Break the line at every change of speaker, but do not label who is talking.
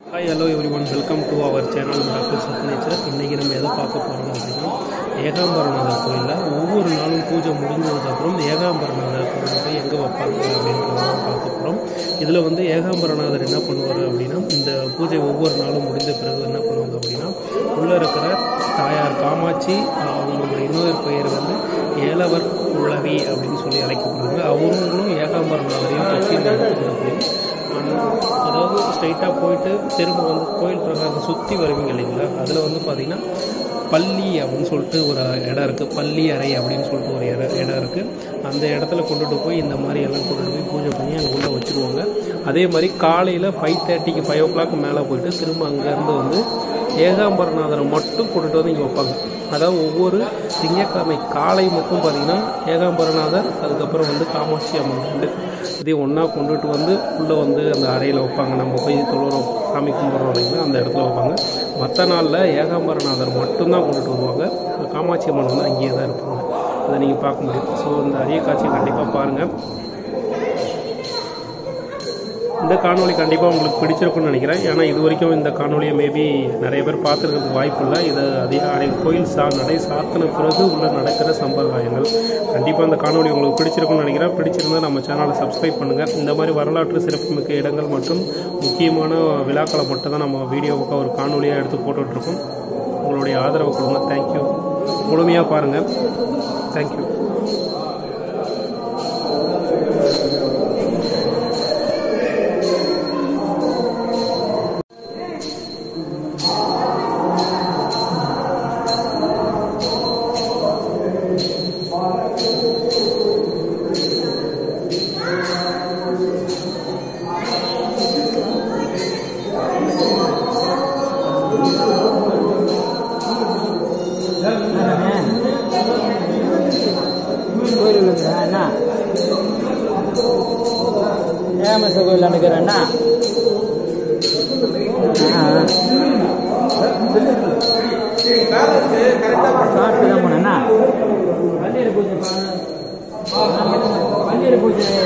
hi hello everyone welcome to our channel doctor சத்னேச்சர் இன்றைக்கி நம்ம எதை பார்க்க போகிறோம் அப்படின்னா ஏகாம்பரநாதர் கோயிலில் ஒவ்வொரு நாளும் பூஜை முடிஞ்சதுக்கப்புறம் ஏகாம்பரநாதர் கோயில் போய் எங்கே வைப்பாங்க அப்படின்றத தான் பார்க்க போகிறோம் இதில் வந்து ஏகாம்பரநாதர் என்ன பண்ணுவார் அப்படின்னா இந்த பூஜை ஒவ்வொரு நாளும் முடிந்த பிறகு என்ன பண்ணுவாங்க அப்படின்னா உள்ளே இருக்கிற தாயார் காமாட்சி அவங்களோட இன்னொரு பெயர் வந்து ஏலவர் குழவி அப்படின்னு சொல்லி அழைக்கப்படுறாங்க அவங்களும் ஏகாம்பரநாதரையும் தொட்டில் எடுத்துக்கிட்டு போய் அதாவது ஸ்ட்ரைட்டாக போயிட்டு திரும்ப வந்து கோயில் பிரகாரத்தை சுற்றி வருவீங்க இல்லைங்களா அதில் வந்து பார்த்தீங்கன்னா பள்ளி அப்படின்னு சொல்லிட்டு ஒரு இடம் இருக்குது பள்ளி அறை அப்படின்னு சொல்லிட்டு ஒரு இடம் இடம் இருக்குது அந்த இடத்துல கொண்டுட்டு போய் இந்த மாதிரி எல்லாம் கொண்டுட்டு போய் பூஜை பண்ணி அங்கே உள்ளே வச்சுருவாங்க அதே மாதிரி காலையில் ஃபைவ் தேர்ட்டிக்கு ஃபைவ் ஓ கிளாக் மேலே போயிட்டு திரும்ப அங்கேருந்து வந்து ஏகாம்பரநாதரை மட்டும் கொண்டுட்டு வந்து இங்கே வைப்பாங்க அதாவது ஒவ்வொரு திங்கட்கிழமை காலை மட்டும் பார்த்தீங்கன்னா ஏகாம்பரநாதர் அதுக்கப்புறம் வந்து காமாட்சி அம்மன் ரெண்டு இதையும் ஒன்றா கொண்டுட்டு வந்து உள்ளே வந்து அந்த அறையில் வைப்பாங்க நம்ம போய் தொழுறோம் சாமி கும்பிட்றோம் இல்லைங்களா அந்த இடத்துல வைப்பாங்க மற்ற நாளில் ஏகாம்பரநாதர் மட்டும்தான் கொண்டுட்டு வருவாங்க காமாட்சி அம்மன் வந்து அங்கேயே தான் இருப்பாங்க அதை நீங்கள் பார்க்க முடியும் ஸோ இந்த அரிய காட்சியை கண்டிப்பாக பாருங்கள் இந்த காணொளி கண்டிப்பாக உங்களுக்கு பிடிச்சிருக்கும்னு நினைக்கிறேன் ஏன்னா இது வரைக்கும் இந்த காணொலியை மேபி நிறைய பேர் பார்த்துருக்கிறதுக்கு வாய்ப்பு இல்லை இது அதிகாலை கோயில் சா நடை சாத்தின பிறகு உள்ள நடக்கிற சம்பிரதாயங்கள் கண்டிப்பாக இந்த காணொலி உங்களுக்கு பிடிச்சிருக்கும்னு நினைக்கிறேன் பிடிச்சிருந்தா நம்ம சேனலை சப்ஸ்கிரைப் பண்ணுங்கள் இந்த மாதிரி வரலாற்று சிறப்புமிக்க இடங்கள் மற்றும் முக்கியமான விழாக்களை மட்டும் தான் நம்ம வீடியோவுக்கு ஒரு காணொலியாக எடுத்து போட்டுட்ருக்கோம் உங்களுடைய ஆதரவு கொடுங்க தேங்க்யூ முழுமையாக பாருங்கள் தேங்க்யூ
கோயில் அண்ணா ஏமச கோயில் அனுக்கிறேண்ணா சாப்பிட்டு தான் போனேண்ணா பன்னீர் பூஜை பன்னீர் பூஜை